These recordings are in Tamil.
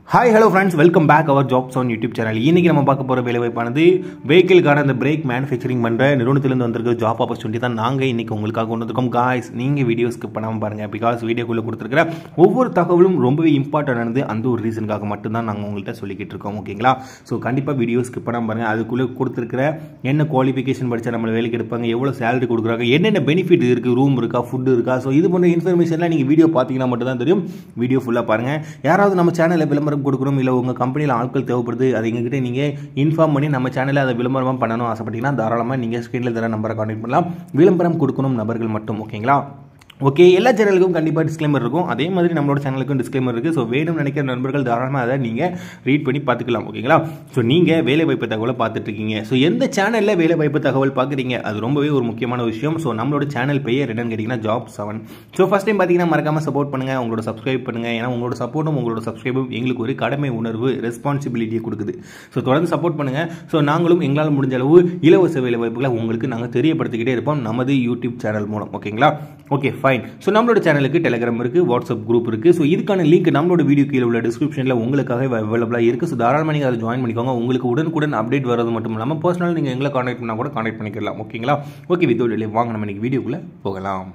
hi hello friends welcome back our jobs on YouTube channel இன்னைக்கு நம்ம பார்க்க போகிற வேலைவாய்ப்பானது வெஹிக்கிள்கான அந்த பிரேக் மேனுஃபேக்சரிங் பண்ணுற நிறுவனத்திலிருந்து வந்திருக்க ஜாப் ஆப்பர்ச்சுனிட்டி தான் நாங்கள் இன்னைக்கு உங்களுக்காக கொண்டு வந்திருக்கோம் காய்ஸ் நீங்கள் வீடியோ ஸ்கிப் பண்ணாமல் பாருங்கள் பிகாஸ் வீடியோக்குள்ளே கொடுத்துருக்கிற ஒவ்வொரு தகவலும் ரொம்பவே இம்பார்ட்டன்டானது அந்த ஒரு ரீசனுக்காக மட்டும்தான் நாங்கள் உங்கள்கிட்ட சொல்லிக்கிட்டு இருக்கோம் ஓகேங்களா ஸோ கண்டிப்பாக வீடியோ ஸ்கிப் பண்ணாமல் பாருங்கள் அதுக்குள்ளே கொடுத்துருக்கிற என்ன குவாலிஃபிகேஷன் படித்தா நம்மளை வேலைக்கு எடுப்பாங்க எவ்வளோ சேலரி கொடுக்குறாங்க என்னென்ன பெனிஃபிட் இருக்குது ரூம் இருக்கா ஃபுட்டு இருக்கா ஸோ இது போன்ற இன்ஃபர்மேஷன்லாம் நீங்கள் வீடியோ பார்த்தீங்கன்னா மட்டும் தான் தெரியும் வீடியோ ஃபுல்லாக பாருங்கள் யாராவது நம்ம சேனலில் விளம்பரம் கொடுக்குறோம் இல்லை உங்கள் கம்பெனியில் ஆட்கள் தேவைப்படுது அது எங்ககிட்ட நீங்கள் இன்ஃபார்ம் பண்ணி நம்ம சேனலில் அதை விளம்பரமாக பண்ணணும் ஆசைப்பட்டீங்கன்னா தாராளமாக நீங்கள் ஸ்க்ரீனில் தர நம்பரை கான்டெக்ட் பண்ணலாம் விளம்பரம் கொடுக்கணும் நபர்கள் மட்டும் ஓகேங்களா ஓகே எல்லா சேனலுக்கும் கண்டிப்பாக டிஸ்க்ளைமர் இருக்கும் அதே மாதிரி நம்மளோட சேனலுக்கும் டிஸ்க்ளைமர் இருக்குது ஸோ வேணும்னு நினைக்கிற நண்பர்கள் தாராளமாக அதை நீங்கள் ரீட் பண்ணி பார்த்துக்கலாம் ஓகேங்களா ஸோ நீங்கள் வேலை வாய்ப்பு தகவலை பார்த்துட்டு இருக்கீங்க ஸோ எந்த சேனலில் வேலை வாய்ப்பு தகவல் பார்க்குறீங்க அது ரொம்பவே ஒரு முக்கியமான விஷயம் ஸோ நம்மளோட சேனல் பெயர் என்னன்னு கேட்டிங்கன்னா job seven so first time பார்த்தீங்கன்னா மறக்காமல் சப்போர்ட் பண்ணுங்கள் உங்களோட சப்ஸ்கிரைப் பண்ணுங்கள் ஏன்னா உங்களோட சப்போர்ட்டும் உங்களோட சப்ஸ்கிரைபும் எங்களுக்கு ஒரு கடமை உணர்வு ரெஸ்பான்சிபிலிட்டியை கொடுக்குது ஸோ தொடர்ந்து சப்போர்ட் பண்ணுங்கள் ஸோ நாங்களும் எங்களால் முடிஞ்ச அளவு இலவச வேலை வாய்ப்புகளை உங்களுக்கு நாங்கள் தெரியப்படுத்திக்கிட்டே இருப்போம் நமது யூடியூப் சேனல் மூலம் ஓகேங்களா ஓகே ஃபைன் ஸோ நம்மளோட சேனலுக்கு டெலிகிராம் இருக்குது வாட்ஸ்அப் குரூப் இருக்குது ஸோ இதுக்கான லிங்க் நம்மளோட வீடியோ கீழே உள்ள டிஸ்கிரிப்ஷனில் உங்களுக்காக அவைலபிளாக இருக்குது ஸோ தாராளமாக நீங்கள் அதை ஜாயின் பண்ணிக்கோங்க உங்களுக்கு உடனுக்குடன் அப்டேட் வரது மட்டும் இல்லாமல் பர்சனல் நீங்கள் எங்களை கான்டாக்ட் பண்ணால் கூட கான்டாக்ட் பண்ணிக்கலாம் ஓகேங்களா ஓகே வித் வாங்க நம்ம இன்னைக்கு வீடியோக்குள்ளே போகலாம்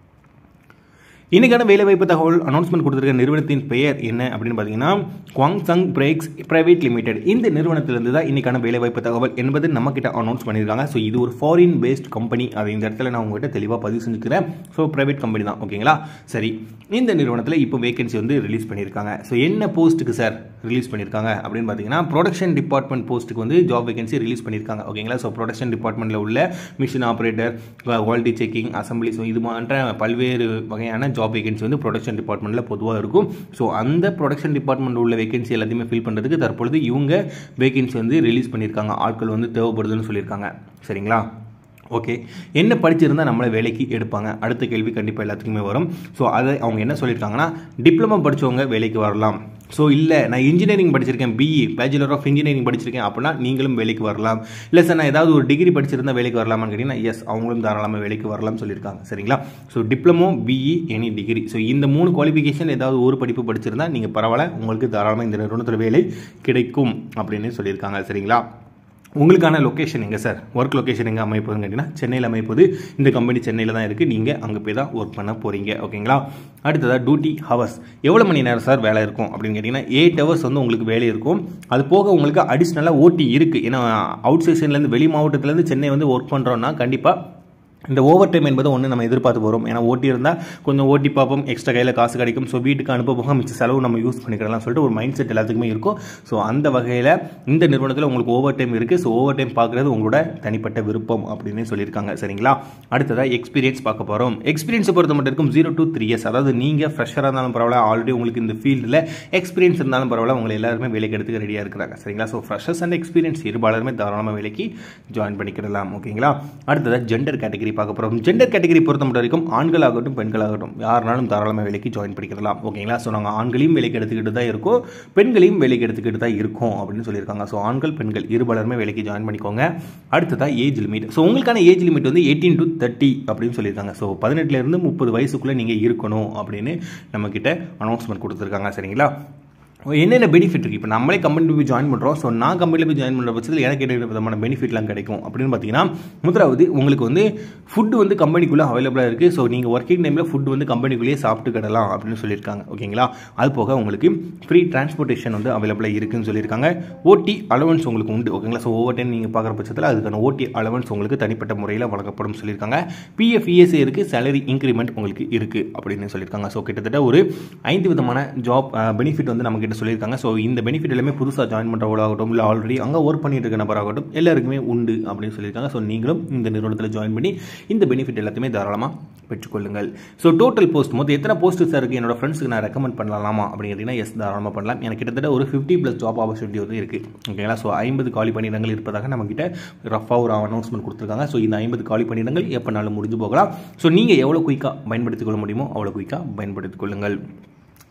இன்னைக்கான வேலைவாய்ப்பு தகவல் அனௌன்ஸ்மெண்ட் கொடுத்துருக்க நிறுவனத்தின் பெயர் என்ன அப்படின்னு பார்த்தீங்கன்னா குவாங்சங் பிரேக்ஸ் பிரைவேட் லிமிடெட் இந்த நிறுவனத்திலிருந்து தான் இன்னைக்கான வேலைவாய்ப்பு தகவல் என்பது நம்ம கிட்ட அனௌன்ஸ் பண்ணியிருக்காங்க ஸோ இது ஒரு ஃபாரின் பேஸ்ட் கம்பெனி அது இந்த இடத்துல நான் உங்ககிட்ட தெளிவாக பதிவு செஞ்சுக்கிறேன் ஸோ பிரைவேட் கம்பெனி தான் ஓகேங்களா சரி இந்த நிறுவனத்தில் இப்போ வேகன்சி வந்து ரிலீஸ் பண்ணியிருக்காங்க ஸோ என்ன போஸ்ட்டுக்கு சார் ரிலீஸ் பண்ணியிருக்காங்க அப்படின்னு பார்த்தீங்கன்னா ப்ரொடக்ஷன் டிபார்ட்மெண்ட் போஸ்ட்டுக்கு வந்து ஜாப் வேகன்சி ரிலீஸ் பண்ணியிருக்காங்க ஓகேங்களா ஸோ ப்ரொடக்ஷன் டிபார்ட்மெண்ட்டில் உள்ள machine operator quality checking assembly so இது போன்ற பல்வேறு வகையான ஜாப் வேகன்சி வந்து ப்ரொடக்ஷன் டிபார்ட்மெண்ட்டில் பொதுவாக இருக்கும் ஸோ அந்த ப்ரொடக்ஷன் டிபார்ட்மெண்ட் உள்ள வேகன்சி எல்லாத்தையுமே ஃபில் பண்ணுறதுக்கு தற்பொழுது இவங்க வேகன்சி வந்து ரிலீஸ் பண்ணியிருக்காங்க ஆட்கள் வந்து தேவைப்படுதுன்னு சொல்லியிருக்காங்க சரிங்களா ஓகே என்ன படிச்சிருந்தால் நம்மளை வேலைக்கு எடுப்பாங்க அடுத்த கேள்வி கண்டிப்பாக எல்லாத்துக்குமே வரும் ஸோ அதை அவங்க என்ன சொல்லியிருக்காங்கன்னா டிப்ளமோ படித்தவங்க வேலைக்கு வரலாம் ஸோ இல்லை நான் இன்ஜினியரிங் படிச்சிருக்கேன் பிஇ பேச்சுலர் ஆஃப் இன்ஜினியரிங் படிச்சிருக்கேன் அப்படின்னா நீங்களும் வேலைக்கு வரலாம் இல்லை சார் நான் ஏதாவது ஒரு டிகிரி படிச்சிருந்தா வேலைக்கு வரலாமான்னு கேட்டிங்கன்னா எஸ் அவங்களும் தாராளமாக வேலைக்கு வரலாம்னு சொல்லியிருக்காங்க சரிங்களா so diploma BE any degree so இந்த மூணு குவாலிஃபிகேஷன் ஏதாவது ஒரு படிப்பு படிச்சிருந்தா நீங்கள் பரவாயில்ல உங்களுக்கு தாராளமாக இந்த நிறுவனத்தில் வேலை கிடைக்கும் அப்படின்னு சொல்லியிருக்காங்க சரிங்களா உங்களுக்கான லொக்கேஷன் எங்கே சார் ஒர்க் லொக்கேஷன் எங்கே அமைப்பதுன்னு கேட்டிங்கன்னா சென்னையில் அமைப்பது இந்த கம்பெனி சென்னையில் தான் இருக்குது நீங்கள் அங்கே போய் தான் ஒர்க் பண்ண போகிறீங்க ஓகேங்களா அடுத்ததாக டியூட்டி ஹவர்ஸ் எவ்வளோ மணி நேரம் சார் வேலை இருக்கும் அப்படின்னு கேட்டிங்கன்னா எயிட் ஹவர்ஸ் வந்து உங்களுக்கு வேலை இருக்கும் அது போக உங்களுக்கு அடிஷ்னலாக ஓட்டி இருக்குது ஏன்னா அவுட் ஸ்டேஷன்லேருந்து வெளி மாவட்டத்துலேருந்து சென்னை வந்து ஒர்க் பண்ணுறோன்னா கண்டிப்பாக இந்த ஓவர் டைம் என்பது ஒன்று நம்ம எதிர்பார்த்து வரும் ஏன்னா ஓட்டி இருந்தால் கொஞ்சம் ஓட்டி பார்ப்போம் எக்ஸ்ட்ரா கையில் காசு கிடைக்கும் ஸோ வீட்டுக்கு அனுப்ப போக மிச்ச செலவு நம்ம யூஸ் பண்ணிக்கலாம் சொல்லிட்டு ஒரு மைண்ட் செட் எல்லாத்துக்குமே இருக்கும் ஸோ அந்த வகையில் இந்த நிறுவனத்தில் உங்களுக்கு ஓவர் டைம் இருக்குது ஸோ ஓவர் டைம் பார்க்குறது உங்களோட தனிப்பட்ட விருப்பம் அப்படின்னு சொல்லியிருக்காங்க சரிங்களா அடுத்ததாக எக்ஸ்பீரியன்ஸ் பார்க்க போகிறோம் எக்ஸ்பீரியன்ஸை பொறுத்த மட்டும் இருக்கும் ஜீரோ டு த்ரீ இயர்ஸ் அதாவது நீங்கள் ஃப்ரெஷராக இருந்தாலும் பரவாயில்ல ஆல்ரெடி உங்களுக்கு இந்த ஃபீல்டில் எக்ஸ்பீரியன்ஸ் இருந்தாலும் பரவாயில்ல உங்களை எல்லாருமே வேலைக்கு எடுத்துக்க ரெடியாக இருக்கிறாங்க சரிங்களா ஸோ ஃப்ரெஷர்ஸ் அண்ட் எக்ஸ்பீரியன்ஸ் இருபாலருமே தாராளமாக வேலைக்கு ஜாயின் பண்ணிக்கிடலாம் ஓகேங்களா அடுத்ததாக ஜெண்டர் கேட்டகரி பார்க்க போகிறோம் ஜெண்டர் கேட்டகரி பொறுத்த மட்டும் வரைக்கும் ஆண்களாகட்டும் பெண்களாகட்டும் யாருனாலும் தாராளமாக வேலைக்கு ஜாயின் பண்ணிக்கலாம் ஓகேங்களா ஸோ நாங்கள் ஆண்களையும் வேலைக்கு எடுத்துக்கிட்டு தான் இருக்கோம் பெண்களையும் வேலைக்கு எடுத்துக்கிட்டு தான் இருக்கோம் அப்படின்னு சொல்லியிருக்காங்க ஸோ ஆண்கள் பெண்கள் இருபாலருமே வேலைக்கு ஜாயின் பண்ணிக்கோங்க அடுத்ததாக ஏஜ் லிமிட் ஸோ உங்களுக்கான ஏஜ் லிமிட் வந்து எயிட்டீன் டு தேர்ட்டி அப்படின்னு சொல்லியிருக்காங்க ஸோ பதினெட்டுலேருந்து முப்பது வயசுக்குள்ளே நீங்கள் இருக்கணும் அப்படின்னு நம்மக்கிட்ட அனௌன்ஸ்மெண்ட் கொடுத்துருக்காங்க சரிங்களா என்னென்ன பெனிஃபிட் இருக்குது இப்போ நம்மளே கம்பெனி போய் ஜாயின் பண்ணுறோம் ஸோ நான் கம்பெனியில் போய் ஜாயின் பண்ணுற பட்சத்தில் எனக்கு என்ன விதமான பெனிஃபிட்லாம் கிடைக்கும் அப்படின்னு பார்த்தீங்கன்னா முதலாவது உங்களுக்கு வந்து ஃபுட்டு வந்து கம்பெனிக்குள்ளே அவைலபிளாக இருக்குது ஸோ நீங்கள் ஒர்க்கிங் டைமில் ஃபுட் வந்து கம்பெனிக்குள்ளேயே சாப்பிட்டு கிடலாம் அப்படின்னு சொல்லியிருக்காங்க ஓகேங்களா அது போக உங்களுக்கு ஃப்ரீ டிரான்ஸ்போர்ட்டேஷன் வந்து அவைலபிளாக இருக்குன்னு சொல்லியிருக்காங்க ஓடி அலவன்ஸ் உங்களுக்கு உண்டு ஓகேங்களா ஸோ ஓவர் டைம் நீங்கள் பார்க்குற பட்சத்தில் அதுக்கான ஓடி அலவன்ஸ் உங்களுக்கு தனிப்பட்ட முறையில் வழங்கப்படும் சொல்லியிருக்காங்க பிஎஃப் இஎஸ்ஏ இருக்குது சேலரி இன்க்ரிமெண்ட் உங்களுக்கு இருக்குது அப்படின்னு சொல்லியிருக்காங்க ஸோ கிட்டத்தட்ட ஒரு ஐந்து விதமான ஜாப் பெனிஃபிட் வந்து நம்ம கிட்ட சொல்லியிருக்காங்க ஸோ இந்த பெனிஃபிட் எல்லாமே புதுசாக ஜாயின் பண்ணுறவங்களாகட்டும் இல்லை ஆல்ரெடி அங்கே ஒர்க் பண்ணிட்டு இருக்க நபராகட்டும் எல்லாருக்குமே உண்டு அப்படின்னு சொல்லியிருக்காங்க ஸோ நீங்களும் இந்த நிறுவனத்தில் ஜாயின் பண்ணி இந்த பெனிஃபிட் எல்லாத்தையுமே தாராளமாக பெற்றுக்கொள்ளுங்கள் ஸோ டோட்டல் போஸ்ட் மொத்தம் எத்தனை போஸ்ட் சார் இருக்குது என்னோட ஃப்ரெண்ட்ஸுக்கு நான் ரெக்கமெண்ட் பண்ணலாமா அப்படின்னு எஸ் தாராளமாக பண்ணலாம் எனக்கு கிட்டத்தட்ட ஒரு ஃபிஃப்டி ப்ளஸ் ஜாப் ஆப்பர்ச்சுனிட்டி வந்து இருக்குது ஓகேங்களா ஸோ ஐம்பது காலி பணியிடங்கள் இருப்பதாக நம்மக்கிட்ட ரஃபாக ஒரு அனௌன்ஸ்மெண்ட் கொடுத்துருக்காங்க ஸோ இந்த ஐம்பது காலி பணியிடங்கள் எப்போனாலும் முடிஞ்சு போகலாம் ஸோ நீங்கள் எவ்வளோ குயிக்காக பயன்படுத்திக் கொள்ள முடியுமோ அவ்வளோ குயிக்காக பயன்படுத்திக் கொள்ளுங்கள்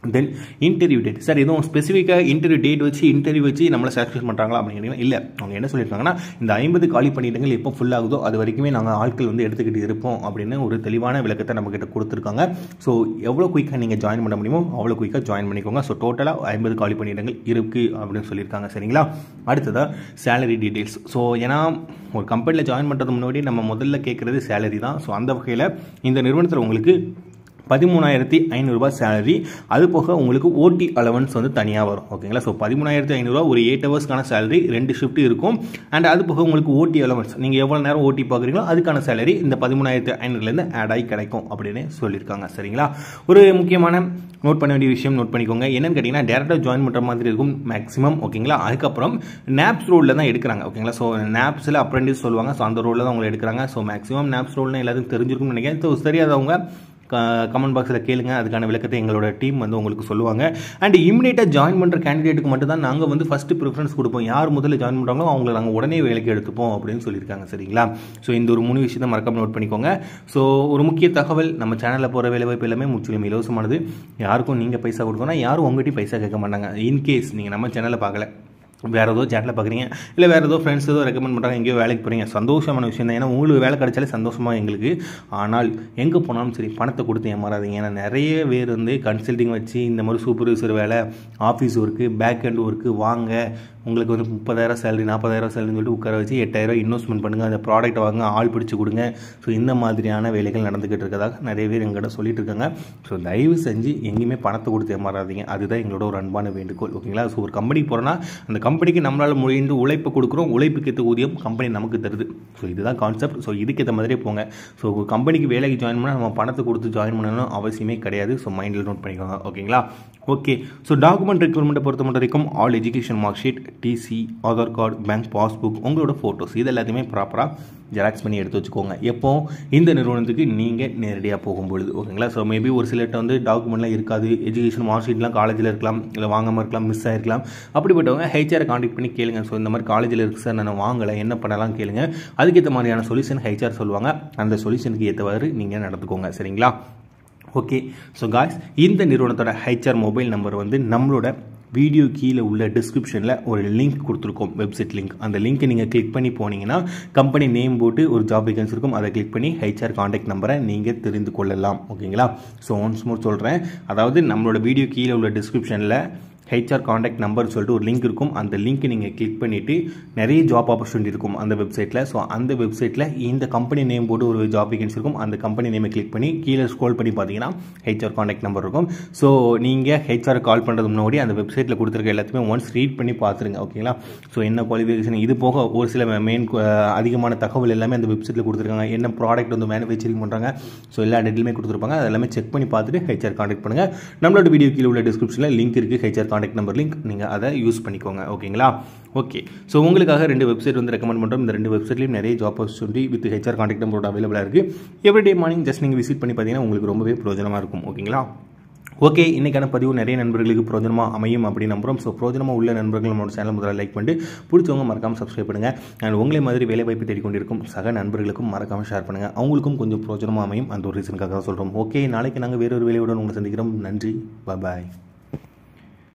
தென் இன்டர்வியூ டேட் சார் எதுவும் ஸ்பெசிஃபிக்காக இன்டர்வியூ டேட் வச்சு இன்டர்வியூ வச்சு நம்மளை செலக்ட் பண்ணுறாங்களா அப்படிங்கிறீங்களா இல்லை அவங்க என்ன சொல்லியிருக்காங்கன்னா இந்த ஐம்பது காலி பணியிடங்கள் எப்போ ஃபுல் ஆகுதோ அது வரைக்குமே நாங்கள் ஆட்கள் வந்து எடுத்துக்கிட்டு இருப்போம் அப்படின்னு ஒரு தெளிவான விளக்கத்தை நம்மக்கிட்ட கொடுத்துருக்காங்க ஸோ எவ்வளோ குயிக்காக நீங்கள் ஜாயின் பண்ண முடியுமோ அவ்வளோ குயிக்காக ஜாயின் பண்ணிக்கோங்க ஸோ டோட்டலாக ஐம்பது காலி பணியிடங்கள் இருக்குது அப்படின்னு சொல்லியிருக்காங்க சரிங்களா அடுத்ததாக சேலரி டீட்டெயில்ஸ் ஸோ ஏன்னா ஒரு கம்பெனியில் ஜாயின் பண்ணுறது முன்னாடி நம்ம முதல்ல கேட்குறது சேலரி தான் ஸோ அந்த வகையில் இந்த நிறுவனத்தில் உங்களுக்கு பதிமூணாயிரத்தி ஐநூறுரூபா சேலரி அது போக உங்களுக்கு ஓடி அலவன்ஸ் வந்து தனியாக வரும் ஓகேங்களா ஸோ பதிமூணாயிரத்தி ஐநூறுரூவா ஒரு எயிட் ஹவர்ஸ்க்கான சேலரி ரெண்டு ஷிஃப்ட் இருக்கும் அண்ட் அது போக உங்களுக்கு ஓடி அலவன்ஸ் நீங்கள் எவ்வளோ நேரம் ஓட்டி பார்க்குறீங்களோ அதுக்கான சேலரி இந்த பதிமூணாயிரத்தி ஐநூறுலேருந்து ஆட் ஆகி கிடைக்கும் அப்படின்னு சொல்லியிருக்காங்க சரிங்களா ஒரு முக்கியமான நோட் பண்ண வேண்டிய விஷயம் நோட் பண்ணிக்கோங்க என்னன்னு கேட்டிங்கன்னா டேரெக்டாக ஜாயின் பண்ணுற மாதிரி இருக்கும் மேக்ஸிமம் ஓகேங்களா அதுக்கப்புறம் நேப்ஸ் ரோலில் தான் எடுக்கிறாங்க ஓகேங்களா ஸோ நேப்ஸில் அப்ரெண்டிஸ் சொல்லுவாங்க ஸோ அந்த ரோலில் தான் உங்களை எடுக்கிறாங்க ஸோ மேக்ஸிமம் நேப்ஸ் ரோல்னு எல்லாத்துக்கும் தெரிஞ்சிருக்கும்னு நினைக்கிறேன் ஸோ தெரியாதவங்க கமெண்ட் பாக்ஸில் கேளுங்க அதுக்கான விளக்கத்தை எங்களோட டீம் வந்து உங்களுக்கு சொல்லுவாங்க அண்ட் இமிடியேட்டாக ஜாயின் பண்ணுற கேண்டிடேட்டுக்கு மட்டும் தான் நாங்கள் வந்து ஃபஸ்ட்டு ப்ரிஃபரன்ஸ் கொடுப்போம் யார் முதல்ல ஜாயின் பண்ணுறாங்களோ அவங்கள நாங்கள் உடனே வேலைக்கு எடுத்துப்போம் அப்படின்னு சொல்லியிருக்காங்க சரிங்களா ஸோ இந்த ஒரு மூணு விஷயத்தை மறக்காம நோட் பண்ணிக்கோங்க ஸோ ஒரு முக்கிய தகவல் நம்ம சேனலில் போகிற வேலைவாய்ப்பு எல்லாமே முற்றிலும் இலவசமானது யாருக்கும் நீங்கள் பைசா கொடுக்கணும் யாரும் உங்கள்கிட்ட பைசா கேட்க மாட்டாங்க இன்கேஸ் நீங்கள் நம்ம சேனலில் பார்க்கல வேறு ஏதோ சேட்டில் பார்க்குறீங்க இல்லை வேறு ஏதோ ஃப்ரெண்ட்ஸ் ஏதோ ரெக்கமெண்ட் பண்ணுறாங்க எங்கேயோ வேலைக்கு போகிறீங்க சந்தோஷமான விஷயம் தான் ஏன்னா உங்களுக்கு வேலை கிடைச்சாலே சந்தோஷமாக எங்களுக்கு ஆனால் எங்கே போனாலும் சரி பணத்தை கொடுத்து ஏமாறாதீங்க ஏன்னா நிறைய பேர் வந்து கன்சல்டிங் வச்சு இந்த மாதிரி சூப்பர்வைசர் வேலை office work pack and work வாங்க உங்களுக்கு வந்து முப்பதாயிரம் சேலரி நாற்பதாயிரம் சேலரின்னு சொல்லிட்டு உட்கார வச்சு எட்டாயிரம் இன்வெஸ்ட்மெண்ட் பண்ணுங்கள் அந்த ப்ராடக்ட் வாங்க ஆள் பிடிச்சி கொடுங்க ஸோ இந்த மாதிரியான வேலைகள் நடந்துக்கிட்டு இருக்கதாக நிறைய பேர் எங்கிட்ட சொல்லிட்டு இருக்காங்க ஸோ தயவு செஞ்சு எங்கேயுமே பணத்தை கொடுத்து ஏமாறாதீங்க அதுதான் எங்களோட ஒரு அன்பான வேண்டுகோள் ஓகேங்களா ஸோ ஒரு கம்பெனிக்கு போகிறோன்னா அந்த கம்பெனிக்கு நம்மளால் முடிந்து உழைப்பு கொடுக்குறோம் உழைப்புக்கு ஏற்ற ஊதியம் கம்பெனி நமக்கு தருது ஸோ இதுதான் கான்செப்ட் ஸோ இதுக்கேற்ற மாதிரியே போங்க ஸோ ஒரு கம்பெனிக்கு வேலைக்கு ஜாயின் பண்ணால் நம்ம பணத்தை கொடுத்து ஜாயின் பண்ணணும் அவசியமே கிடையாது ஸோ மைண்டில் நோட் பண்ணிக்கோங்க ஓகேங்களா ஓகே ஸோ டாக்குமெண்ட் ரெக்யூர்மெண்ட்டை பொறுத்த மட்டும் வரைக்கும் all education mark sheet TC Aadhaar card bank passbook உங்களோட ஃபோட்டோஸ் இது எல்லாத்தையுமே ப்ராப்பராக ஜெராக்ஸ் பண்ணி எடுத்து வச்சுக்கோங்க எப்போ இந்த நிறுவனத்துக்கு நீங்கள் நேரடியாக போகும்பொழுது ஓகேங்களா ஸோ மேபி ஒரு சிலர்கிட்ட வந்து டாக்குமெண்ட்லாம் இருக்காது எஜுகேஷன் மார்க் ஷீட்லாம் காலேஜில் இருக்கலாம் இல்லை வாங்காமல் இருக்கலாம் மிஸ் ஆகிருக்கலாம் அப்படிப்பட்டவங்க ஹெச்ஆரை காண்டாக்ட் பண்ணி கேளுங்க ஸோ இந்த மாதிரி காலேஜில் இருக்குது சார் நான் வாங்கலை என்ன பண்ணலாம் கேளுங்க அதுக்கேற்ற மாதிரியான சொல்யூஷன் ஹெச்ஆர் சொல்லுவாங்க அந்த சொல்யூஷனுக்கு ஏற்றவாறு நீங்கள் நடந்துக்கோங்க சரிங்களா ஓகே ஸோ காய்ஸ் இந்த நிறுவனத்தோட ஹெச்ஆர் மொபைல் நம்பர் வந்து நம்மளோட வீடியோ கீழே உள்ள டிஸ்கிரிப்ஷனில் ஒரு லிங்க் கொடுத்துருக்கோம் வெப்சைட் லிங்க் அந்த லிங்க்கை நீங்கள் கிளிக் பண்ணி போனீங்கன்னா கம்பெனி நேம் போட்டு ஒரு ஜாப் வேகன்ஸ் இருக்கும் அதை கிளிக் பண்ணி ஹெச்ஆர் காண்டாக்ட் நம்பரை நீங்கள் தெரிந்து கொள்ளலாம் ஓகேங்களா ஸோ ஒன்ஸ் மோர் சொல்கிறேன் அதாவது நம்மளோட வீடியோ கீழே உள்ள டிஸ்கிரிப்ஷனில் ஹெச்ஆர் காண்டாக்ட் நம்பர் சொல்லிட்டு ஒரு லிங்க் இருக்கும் அந்த லிங்க்கை நீங்கள் கிளிக் பண்ணிவிட்டு நிறைய ஜாப் ஆப்பர்ச்சுனிட்டி இருக்கும் அந்த வெப்சைட்டில் ஸோ அந்த வெப்சைட்டில் இந்த கம்பெனி நேம் போட்டு ஒரு ஜாப் வேகன்சி இருக்கும் அந்த கம்பெனி நேமை கிளிக் பண்ணி கீழே ஸ்க்ரோல் பண்ணி பார்த்தீங்கன்னா ஹெச்ஆர் காண்டாக்ட் நம்பர் இருக்கும் ஸோ நீங்கள் ஹெச்ஆர் கால் பண்ணுறது முன்னாடி அந்த வெப்சைட்டில் கொடுத்துருக்க எல்லாத்தையுமே ஒன்ஸ் ரீட் பண்ணி பார்த்துருங்க ஓகேங்களா ஸோ என்ன குவாலிஃபிகேஷன் இது போக ஒரு சில மெயின் அதிகமான தகவல் எல்லாமே அந்த வெப்சைட்டில் கொடுத்துருக்காங்க என்ன ப்ராடக்ட் வந்து மேனுஃபேக்சரிங் பண்ணுறாங்க ஸோ எல்லா டீட்டெயிலுமே கொடுத்துருப்பாங்க அது எல்லாமே செக் பண்ணி பார்த்துட்டு ஹெச்ஆர் காண்டாக்ட் பண்ணுங்கள் நம்மளோட வீடியோ கீழே உள்ள டிஸ்கிரிப்ஷனில் லிங்க் இருக்குது ஹெச்ஆர் காண்டாக்ட் நம்பர் லிங்க் நீங்கள் அதை யூஸ் பண்ணிக்கோங்க ஓகேங்களா ஓகே ஸோ உங்களுக்காக ரெண்டு வெப்சைட் வந்து ரெக்கமெண்ட் பண்ணுறோம் இந்த ரெண்டு வெப்சைட்லையும் நிறைய job opportunity with HR contact நம்பரோட அவைலபிளாக இருக்குது எவ்ரிடே மார்னிங் ஜஸ்ட் நீங்கள் விசிட் பண்ணி பார்த்தீங்கன்னா உங்களுக்கு ரொம்பவே பிரயோஜனமாக இருக்கும் ஓகேங்களா ஓகே இன்றைக்கான பதிவு நிறைய நண்பர்களுக்கு பிரோஜனமாக அமையும் அப்படின்னு நம்புகிறோம் ஸோ பிரோஜனமாக உள்ள நண்பர்கள் நம்மளோட சேனல் முதல்ல லைக் பண்ணிட்டு பிடிச்சவங்க மறக்காமல் சப்ஸ்கிரைப் பண்ணுங்கள் அண்ட் உங்களே மாதிரி வேலை வாய்ப்பு தேடிக்கொண்டிருக்கும் சக நண்பர்களுக்கும் மறக்காமல் ஷேர் பண்ணுங்கள் அவங்களுக்கும் கொஞ்சம் பிரோஜனமாக அமையும் அந்த ஒரு ரீசனுக்காக தான் சொல்கிறோம் ஓகே நாளைக்கு நாங்கள் வேறொரு வேலையுடன் உங்களை சந்திக்கிறோம் நன்றி பாய்